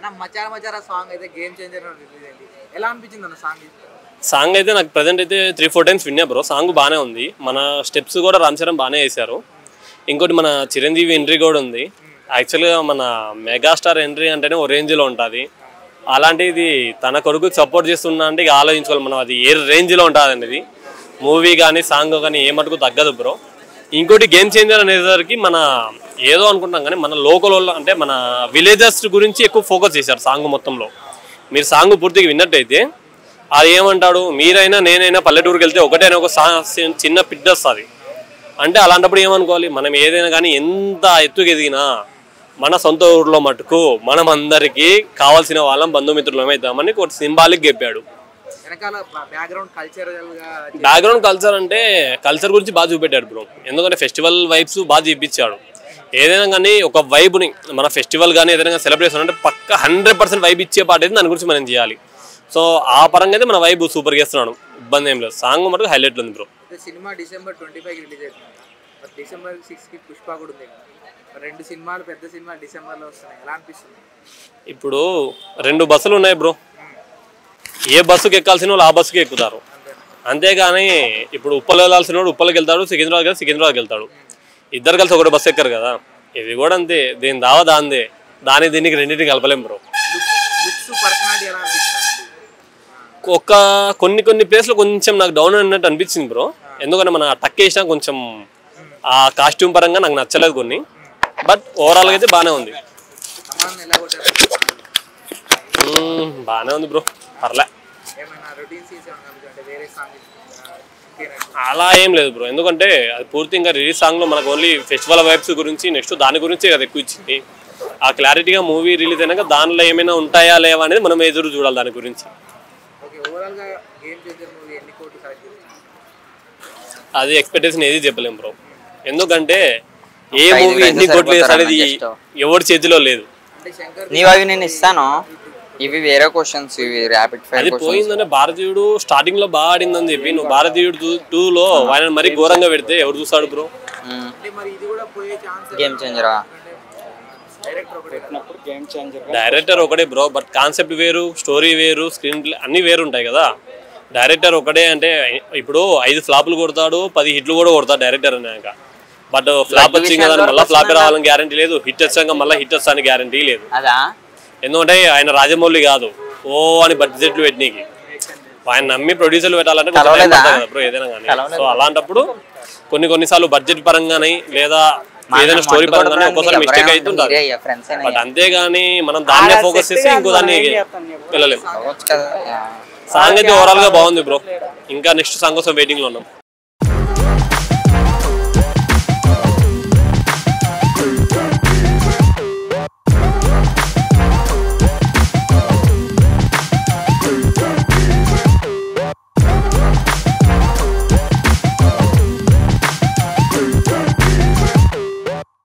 అన్న మచారా మచారా సాంగ్ అయితే గేమ్ చేంజర్ రిలీజ్ అయింది ఎలా అనిపించింది అన్న సాంగ్ సాంగ్ అయితే నాకు ప్రజెంట్ అయితే త్రీ ఫోర్ టైమ్స్ విన్నా బ్రో సాంగ్ బాగానే ఉంది మన స్టెప్స్ కూడా రామ్ చరణ్ బాగానే వేశారు ఇంకోటి మన చిరంజీవి ఎంట్రీ కూడా ఉంది యాక్చువల్గా మన మెగాస్టార్ ఎంట్రీ అంటేనే ఓ రేంజ్లో ఉంటుంది అలాంటిది తన కొడుకుకి సపోర్ట్ చేస్తున్నా అంటే ఇక ఆలోచించుకోవాలి మనం అది ఏ రేంజ్లో ఉంటుంది అనేది మూవీ కానీ సాంగ్ కానీ ఏ మటుకు తగ్గదు బ్రో ఇంకోటి గేమ్ చేంజర్ అనేసరికి మన ఏదో అనుకుంటాం కానీ మన లోకల్ వాళ్ళు అంటే మన విలేజెస్ గురించి ఎక్కువ ఫోకస్ చేశారు సాంగ్ మొత్తంలో మీరు సాంగ్ పూర్తిగా విన్నట్టయితే అది ఏమంటాడు మీరైనా నేనైనా పల్లెటూరుకి వెళ్తే ఒకటైనా ఒక సా చిన్న పిడ్డ వస్తుంది అంటే అలాంటప్పుడు ఏమనుకోవాలి మనం ఏదైనా కానీ ఎంత ఎత్తుకు ఎదిగినా మన సొంత ఊర్లో మటుకు మనం అందరికీ కావాల్సిన వాళ్ళం బంధుమిత్రులం అవుతామని ఒక సింబాలిక్ చెప్పాడు వెనకాల బ్యాక్గ్రౌండ్ కల్చరల్ గా బ్యాక్గ్రౌండ్ కల్చర్ అంటే కల్చర్ గురించి బాగా చూపెట్టాడు బ్రో ఎందుకంటే ఫెస్టివల్ వైబ్స్ బాగా చూపించాడు ఏదైనా కానీ ఒక వైబ్ని మన ఫెస్టివల్ కానీ ఏదైనా సెలబ్రేషన్ అంటే పక్క హండ్రెడ్ పర్సెంట్ వైబ్ ఇచ్చే పాట అయితే దాని గురించి మనం చేయాలి సో ఆ పరంగా అయితే మన వైబ్ సూపర్ చేస్తున్నాడు ఇబ్బంది ఏం లేదు సాంగ్ మటుకు హైలైట్ ఉంది బ్రో అయితే cinema December twenty five release అవుతుంది మరి డిసెంబర్ సిక్స్ కి పుష్ప కూడా ఉంది కదా. మరి రెండు సినిమాలు పెద్ద సినిమాలు డిసెంబర్ లో వస్తున్నాయి ఎలా అనిపిస్తుంది ఇప్పుడు రెండు బస్సులు ఉన్నాయి బ్రో ఏ బస్సుకి ఎక్కాల్సిన వాళ్ళు ఆ బస్సుకి ఎక్కుతారు అంతేగాని ఇప్పుడు ఉప్పల్ వెళ్ళాల్సిన వాడు ఉప్పల్కి వెళ్తాడు సికింద్రాబాద్ కలిసి సికింద్రాబాద్కి వెళ్తాడు ఇద్దరు కలిసి ఒకటి బస్సు ఎక్కరు కదా ఇది కూడా అంతే దీని దావా దాందే దాని దీనికి రెండింటిని కలపలేం బ్రో లుక్స్ పర్సనాలిటీ ఎలా అనిపిస్తుంది ఒక కొన్ని కొన్ని ప్లేస్లో కొంచెం నాకు డౌన్ అన్నట్టు అనిపించింది బ్రో ఎందుకంటే మన టక్ వేసినా కొంచెం ఆ కాస్ట్యూమ్ పరంగా నాకు నచ్చలేదు కొన్ని బట్ ఓవరాల్గా అయితే బాగానే ఉంది సమానం ఎలా కొట్టారు మ్మ్, బాగానే ఉంది బ్రో పర్లే ఏమైనా రొటీన్ సీన్స్ ఏమైనా కనిపించాయి? అంటే వేరే సాంగ్ అలా ఏం లేదు బ్రో ఎందుకంటే అది పూర్తి ఇంకా రిలీజ్ సాంగ్లో మనకు ఓన్లీ ఫెస్టివల్ వైబ్స్ గురించి నెక్స్ట్ దాని గురించే కదా ఎక్కువ ఇచ్చింది ఆ క్లారిటీగా మూవీ రిలీజ్ అయినాక దానిలో ఏమైనా ఉంటాయా లేవా అనేది మనం ఎదురు చూడాలి దాని గురించి ఓకే ఓవరాల్ గా గేమ్ చేంజర్ మూవీ ఎన్ని కోట్లు కలెక్ట్ చేస్తుంది అది ఎక్స్పెక్టేషన్ ఏది చెప్పలేం బ్రో ఎందుకంటే ఏ ఐదు మూవీ వేలు ఎన్ని కోట్లు సరిపోతారా వేస్తాడేది just? ఎవరి చేతిలో లేదు అంటే శంకర్ నీవు అవి నేను ఇస్తాను ఇవి వేరే క్వశ్చన్స్ ఇవి ర్యాపిడ్ ఫైర్ అది క్వశ్చన్స్ పోయిందంటే భారతీయుడు స్టార్టింగ్ లో బాగా ఆడిందని చెప్పి నువ్వు భారతీయుడు టూ లో ఆయన మరీ ఘోరంగా పెడితే ఎవరు చూస్తాడు బ్రో అంటే మరి ఇది కూడా పోయే ఛాన్స్ గేమ్ చేంజరా డైరెక్టర్ ఒకటే కదా. డైరెక్టర్ ఒకటే బ్రో బట్ కాన్సెప్ట్ వేరు స్టోరీ వేరు స్క్రీన్ ప్లే అన్ని వేరు ఉంటాయి కదా డైరెక్టర్ ఒకటే అంటే ఇప్పుడు ఐదు ఫ్లాపులు కొడతాడు పది హిట్లు కూడా కొడతాడు డైరెక్టర్ అన్నాక బట్ ఫ్లాప్ వచ్చింది కదా మళ్ళీ ఫ్లాప్ రావాలని గ్యారంటీ లేదు హిట్ వచ్చాక మళ్ళీ హిట్ వస్తానికి గ్యారంటీ లేదు అదా ఎందుకంటే ఆయన రాజమౌళి కాదు ఓ అని బడ్జెట్లు పెట్టనీకి ఆయన నమ్మి ప్రొడ్యూసర్లు పెట్టాలంటే కొంచెం టైం కలవలేదా? పడుతుంది కదా బ్రో ఏదైనా కానీ సో అలాంటప్పుడు కొన్ని కొన్నిసార్లు బడ్జెట్ పరంగానే లేదా ఏదైనా స్టోరీ పరంగానే ఒక్కోసారి మిస్టేక్ అవుతుంటుంది ఫ్రెండ్స్ బట్ అంతేగాని మనం దాన్నే ఫోకస్ చేసి ఇంకో దాన్ని వెళ్ళలేము అవ్వచ్చు కదా సాంగ్ అయితే ఓవరాల్ గా బాగుంది బ్రో ఇంకా నెక్స్ట్ సాంగ్ కోసం వెయిటింగ్ లో ఉన్నాం